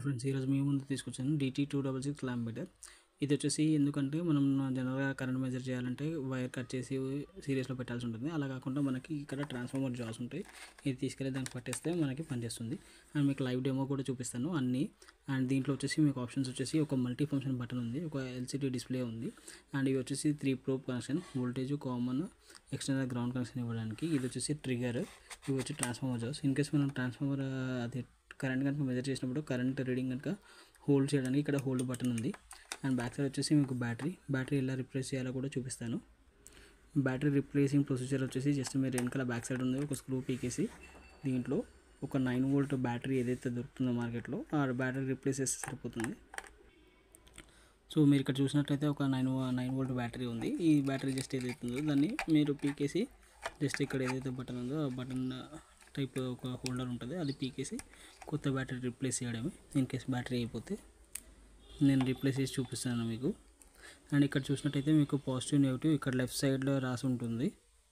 friends ఈరోజు మీ ముందు తీసుకొచ్చాను డిటీ టూ డబల్ సిక్స్ ల్యాంబీటర్ ఇది వచ్చేసి ఎందుకంటే మనం జనరల్గా కరెంట్ మెజర్ చేయాలంటే వైర్ కట్ చేసి సీరియస్లో పెట్టాల్సి ఉంటుంది అలా కాకుండా మనకి ఇక్కడ ట్రాన్స్ఫార్మర్ జాస్ ఉంటాయి ఇది తీసుకెళ్ళి దానికి పట్టేస్తే మనకి పనిచేస్తుంది అండ్ మీకు లైవ్ డెమో కూడా చూపిస్తాను అన్నీ అండ్ దీంట్లో వచ్చేసి మీకు ఆప్షన్స్ వచ్చేసి ఒక మల్టీ ఫంక్షన్ బటన్ ఉంది ఒక ఎల్సిడి డిస్ప్లే ఉంది అండ్ ఇవి వచ్చేసి three probe connection voltage common external ground connection ఇవ్వడానికి ఇది వచ్చేసి ట్రిగర్ ఇవి వచ్చి ట్రాన్స్ఫార్మర్ జాస్ ఇన్ కేస్ మనం ట్రాన్స్ఫార్మర్ అది కరెంట్ కనుక మెజర్ చేసినప్పుడు కరెంట్ రీడింగ్ కనుక హోల్డ్ చేయడానికి ఇక్కడ హోల్డ్ బటన్ ఉంది అండ్ బ్యాక్ సైడ్ వచ్చేసి మీకు బ్యాటరీ బ్యాటరీ ఎలా రిప్లేస్ చేయాలో కూడా చూపిస్తాను బ్యాటరీ రిప్లేసింగ్ ప్రొసీజర్ వచ్చేసి జస్ట్ మీరు వెనకాల బ్యాక్ సైడ్ ఉంది ఒక స్క్రూ పీకేసి దీంట్లో ఒక నైన్ వోల్ట్ బ్యాటరీ ఏదైతే దొరుకుతుందో మార్కెట్లో ఆ బ్యాటరీ రిప్లేస్ చేస్తే సరిపోతుంది సో మీరు ఇక్కడ చూసినట్లయితే ఒక నైన్ నైన్ వోల్ట్ బ్యాటరీ ఉంది ఈ బ్యాటరీ జస్ట్ ఏదైతే ఉందో దాన్ని మీరు పీకేసి జస్ట్ ఇక్కడ ఏదైతే బటన్ ఉందో ఆ బటన్ టైప్ ఒక హోల్డర్ ఉంటుంది అది పీకేసి కొత్త బ్యాటరీ రిప్లేస్ చేయడమే ఇన్ కేస్ బ్యాటరీ అయిపోతే నేను రిప్లేస్ చేసి చూపిస్తాను మీకు అండ్ ఇక్కడ చూసినట్టయితే మీకు పాజిటివ్ నెగిటివ్ ఇక్కడ లెఫ్ట్ సైడ్లో రాసి ఉంటుంది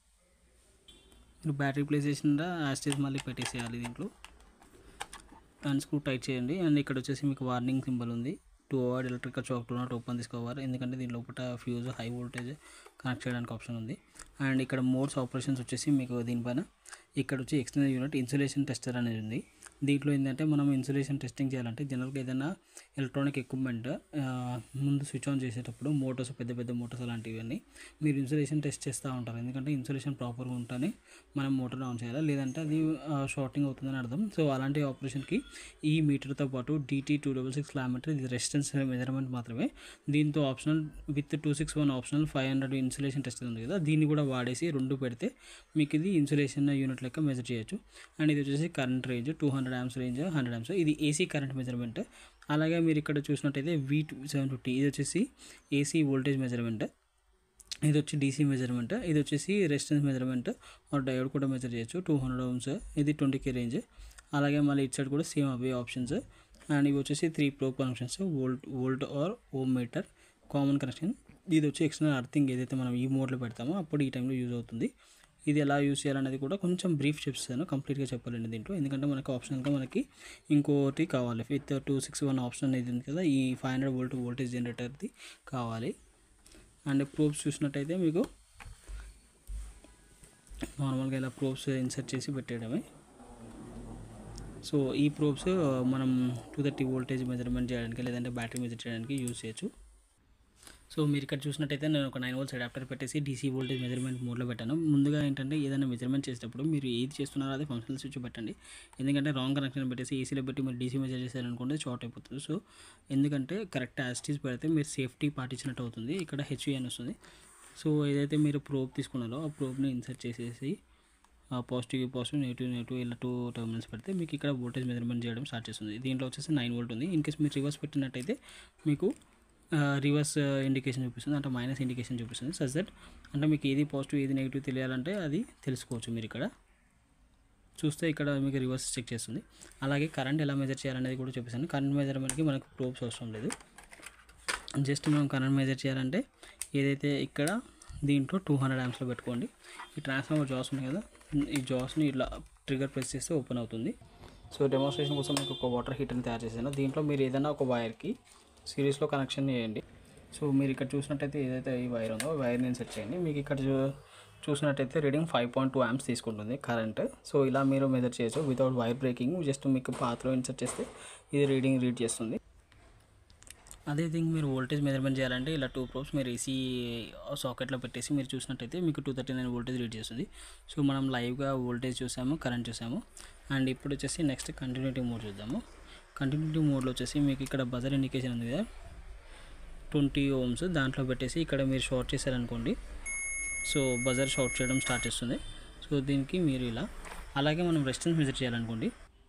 మీరు బ్యాటరీ రిప్లేస్ చేసిన యాస్టేజ్ మళ్ళీ పెట్టేసేయాలి దీంట్లో అండ్ స్క్రూ టైట్ చేయండి అండ్ ఇక్కడ వచ్చేసి మీకు వార్నింగ్ సింబల్ ఉంది to avoid electrical shock to not open తీసుకోవాలి ఎందుకంటే దీని లోపల ఫ్యూజ్ హై వోల్టేజ్ కనెక్ట్ చేయడానికి ఆప్షన్ ఉంది అండ్ ఇక్కడ మోడ్స్ ఆపరేషన్స్ వచ్చేసి మీకు దీనిపైన ఇక్కడ వచ్చి ఎక్స్టర్నల్ యూనిట్ ఇన్సులేషన్ టెస్టర్ అనేది ఉంది దీంట్లో ఏంటంటే మనం ఇన్సులేషన్ టెస్టింగ్ చేయాలంటే జనరల్గా ఏదైనా ఎలక్ట్రానిక్ ఎక్విప్మెంట్ ముందు స్విచ్ ఆన్ చేసేటప్పుడు మోటార్స్ పెద్ద పెద్ద మోటార్స్ అలాంటివన్నీ మీరు ఇన్సులేషన్ టెస్ట్ చేస్తూ ఉంటారు ఎందుకంటే ఇన్సులేషన్ ప్రాపర్గా ఉంటేనే మనం మోటార్ ఆన్ చేయాలి లేదంటే అది షార్టింగ్ అవుతుందని అర్థం సో అలాంటి ఆపరేషన్కి ఈ మీటర్తో పాటు DT two double six kilometre ఇది రెసిస్టెన్స్ మెజర్మెంట్ మాత్రమే దీంతో optional with two six one optional five hundred insulation test ఉంది కదా దీన్ని కూడా వాడేసి రెండు పెడితే మీకు ఇది ఇన్సులేషన్ యూనిట్ లెక్క మెజర్ చేయొచ్చు అండ్ ఇది వచ్చేసి current range two hundred amps range hundred amps ఇది ఏసీ కరెంట్ మెజర్మెంట్ అలాగే మీరు ఇక్కడ చూసినట్టయితే వీ టూ సెవెన్ ఫిఫ్టీ ఇది వచ్చేసి ఏసీ వోల్టేజ్ మెజర్మెంట్ ఇది వచ్చి డీసీ మెజర్మెంట్ ఇది వచ్చేసి రెసిస్టెన్స్ మెజర్మెంట్ ఆర్ డయోడ్ కూడా మెజర్ చేయొచ్చు టూ హండ్రెడ్ ఓమ్స్ ఇది ట్వంటీ కే రేంజ్ అలాగే మళ్ళీ ఇటు సైడ్ కూడా సేమ్ అవే ఆప్షన్స్ అండ్ ఇవి వచ్చేసి three probe connections volt volt or ohm meter common connection ఇది వచ్చి ఎక్స్టర్నల్ అర్థింగ్ ఏదైతే మనం ఈ మోడ్లో పెడతామో అప్పుడు ఈ టైంలో యూజ్ అవుతుంది ఇది ఎలా యూజ్ చేయాలనేది కూడా కొంచెం బ్రీఫ్ చెప్తాను కంప్లీట్గా చెప్పాలండి దీంట్లో ఎందుకంటే మనకి ఆప్షనల్గా మనకి ఇంకోటి కావాలి with two six one option అనేది ఉంది కదా ఈ ఫైవ్ హండ్రెడ్ వోల్ట్ వోల్టేజ్ జనరేటర్ది కావాలి అండ్ ప్రూఫ్స్ చూసినట్టయితే మీకు నార్మల్గా ఇలా ప్రూఫ్స్ ఇన్సర్ట్ చేసి పెట్టేయడమే సో ఈ ప్రూఫ్స్ మనం టూ థర్టీ వోల్టేజ్ మెజర్మెంట్ చేయడానికి లేదంటే బ్యాటరీ మెజర్ చేయడానికి యూజ్ చేయొచ్చు సో మీరు ఇక్కడ చూసినట్టయితే నేను ఒక నైన్ వోల్ట్స్ అడాప్టర్ పెట్టేసి డీసీ వోల్టేజ్ మెజర్మెంట్ మోడ్లో పెట్టాను ముందుగా ఏంటంటే ఏదైనా మెజర్మెంట్ చేసేటప్పుడు మీరు ఏది చేస్తున్నారో అదే ఫంక్షనల్ స్విచ్ పెట్టండి ఎందుకంటే రాంగ్ కనెక్షన్ పెట్టేసి ఏసీలో పెట్టి మీరు డీసీ మెజర్ చేశారనుకోండి షార్ట్ అయిపోతుంది సో ఎందుకంటే కరెక్ట్ యాస్టీస్ పెడితే మీరు సేఫ్టీ పాటించినట్టు అవుతుంది ఇక్కడ హెచ్వి అని వస్తుంది సో ఏదైతే మీరు ప్రోబ్ తీసుకున్నారో ఆ ప్రోబ్ని ఇన్సర్ట్ చేసేసి పాజిటివ్ పాజిటివ్ నెగిటివ్ నెగిటివ్ ఇలా టూ టర్మినల్స్ పెడితే మీకు ఇక్కడ వోల్టేజ్ మెజర్మెంట్ చేయడం స్టార్ట్ చేస్తుంది దీంట్లో వచ్చేసి నైన్ వోల్ట్ ఉంది ఇన్ కేస్ మీరు రివర్స్ పెట్టినట్టయితే మీకు రివర్స్ ఇండికేషన్ చూపిస్తుంది అంటే మైనస్ ఇండికేషన్ చూపిస్తుంది సజ్ దట్ అంటే మీకు ఏది పాజిటివ్ ఏది నెగిటివ్ తెలియాలంటే అది తెలుసుకోవచ్చు మీరు ఇక్కడ చూస్తే ఇక్కడ మీకు రివర్స్ చెక్ చేస్తుంది అలాగే కరెంట్ ఎలా మెజర్ చేయాలనేది కూడా చూపిస్తాను కరెంట్ మెజర్మెంట్కి మనకు ప్రోబ్స్ అవసరం లేదు జస్ట్ మనం కరెంట్ మెజర్ చేయాలంటే ఏదైతే ఇక్కడ దీంట్లో టూ హండ్రెడ్ యామ్స్లో పెట్టుకోండి ఈ ట్రాన్స్ఫార్మర్ జాస్ ఉన్నాయి కదా ఈ జాస్ని ఇట్లా ట్రిగర్ ప్రెస్ చేస్తే ఓపెన్ అవుతుంది సో డెమోన్స్ట్రేషన్ కోసం మీకు ఒక వాటర్ హీటర్ని తయారు చేశాను దీంట్లో మీరు ఏదైనా ఒక వైర్కి సిరీస్లో కనెక్షన్ చేయండి సో మీరు ఇక్కడ చూసినట్టయితే ఏదైతే ఈ వైర్ ఉందో వైర్ని సెట్ చేయండి మీకు ఇక్కడ చూ చూసినట్టయితే reading five point two amps తీసుకుంటుంది కరెంట్ సో ఇలా మీరు మెజర్ చేయొచ్చు వితౌట్ వైర్ బ్రేకింగ్ జస్ట్ మీకు పాత్రలో ఇన్సర్ట్ చేస్తే ఇది రీడింగ్ రీడ్ చేస్తుంది అదే థింగ్ మీరు వోల్టేజ్ మెజర్మెంట్ చేయాలంటే ఇలా టూ ప్రోబ్స్ మీరు ఏసీ సాకెట్లో పెట్టేసి మీరు చూసినట్టయితే మీకు two thirty nine voltage read చేస్తుంది సో మనం లైవ్గా వోల్టేజ్ చూసాము కరెంట్ చూసాము అండ్ ఇప్పుడు వచ్చేసి నెక్స్ట్ కంటిన్యూటీ మోడ్ చూద్దాము కంటిన్యూటీ మోడ్లో వచ్చేసి మీకు ఇక్కడ బజర్ ఇండికేషన్ ఉంది కదా ట్వంటీ ఓమ్స్ దాంట్లో పెట్టేసి ఇక్కడ మీరు షార్ట్ చేశారనుకోండి సో బజర్ షార్ట్ చేయడం స్టార్ట్ చేస్తుంది సో దీనికి మీరు ఇలా అలాగే మనం రెసిస్టెన్స్ మెజర్ చేయాలనుకోండి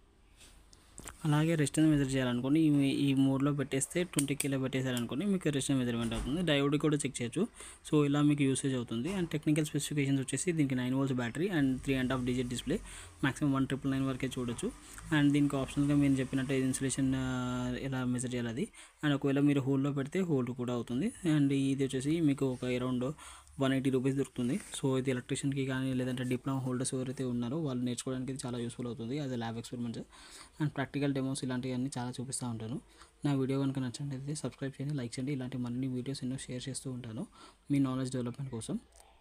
అలాగే రెసిస్టెన్స్ మెజర్ చేయాలనుకోండి ఈ ఈ మోడ్లో పెట్టేస్తే ట్వంటీ కిలో పెట్టేశారనుకోండి మీకు రెసిస్టెన్స్ మెజర్మెంట్ అవుతుంది డయోడ్ కూడా చెక్ చేయొచ్చు సో ఇలా మీకు యూసేజ్ అవుతుంది అండ్ టెక్నికల్ స్పెసిఫికేషన్స్ వచ్చేసి దీనికి nine volts battery and three and half digit display maximum one triple nine వరకే చూడొచ్చు అండ్ దీనికి ఆప్షన్గా మీరు చెప్పినట్టు ఇన్సులేషన్ ఎలా మెజర్ చేయాలి అది అండ్ ఒకవేళ మీరు హోల్లో పెడితే హోల్డ్ కూడా అవుతుంది అండ్ ఇది వచ్చేసి మీకు ఒక అరౌండ్ వన్ ఎయిటీ రూపీస్ దొరుకుతుంది సో ఇది ఎలక్ట్రీషియన్కి కానీ లేదంటే డిప్లొమా హోల్డర్స్ ఎవరైతే ఉన్నారో వాళ్ళు నేర్చుకోవడానికి ఇది చాలా యూస్ఫుల్ అవుతుంది as lab experiments and practical demos ఇలాంటివన్నీ చాలా చూపిస్తూ ఉంటాను నా వీడియో కనుక నచ్చినట్లయితే సబ్స్క్రైబ్ చేయండి లైక్ చేయండి ఇలాంటి మరిన్ని వీడియోస్ ఎన్నో షేర్ చేస్తూ ఉంటాను మీ నాలెడ్జ్ డెవలప్మెంట్ కోసం